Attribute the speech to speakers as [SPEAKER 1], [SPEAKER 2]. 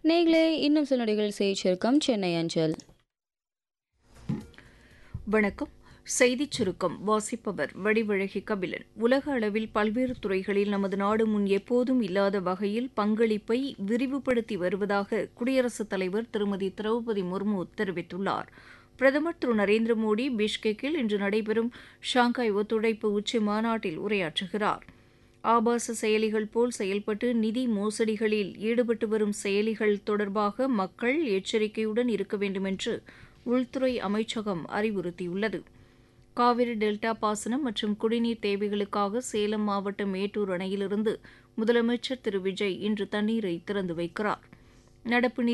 [SPEAKER 1] நேர்களே இன்னும் சில நொடிகள் செய்திருக்கம் சென்னை அஞ்சல்
[SPEAKER 2] வணக்கம் செய்திச் சுருக்கம் வாசிப்பவர் வடிவழகி கபிலன் உலக அளவில் பல்வேறு துறைகளில் நமது நாடு முன் எப்போதும் இல்லாத வகையில் பங்களிப்பை விரிவுபடுத்தி வருவதாக குடியரசுத் தலைவர் திருமதி திரௌபதி முர்மு தெரிவித்துள்ளார் பிரதமர் திரு நரேந்திர மோடி பிஷ்கெக்கில் இன்று நடைபெறும் ஷாங்காய் ஒத்துழைப்பு உச்சி மாநாட்டில் உரையாற்றுகிறார் ஆபாச செயலிகள் போல் செயல்பட்டு நிதி மோசடிகளில் ஈடுபட்டு வரும் செயலிகள் தொடர்பாக மக்கள் எச்சரிக்கையுடன் இருக்க வேண்டுமென்று உள்துறை அமைச்சகம் அறிவுறுத்தியுள்ளது காவிரி டெல்டா பாசனம் மற்றும் குடிநீர் தேவைகளுக்காக சேலம் மாவட்டம் மேட்டூர் அணையிலிருந்து முதலமைச்சர் திரு விஜய் இன்று தண்ணீரை திறந்து வைக்கிறார் நடப்பு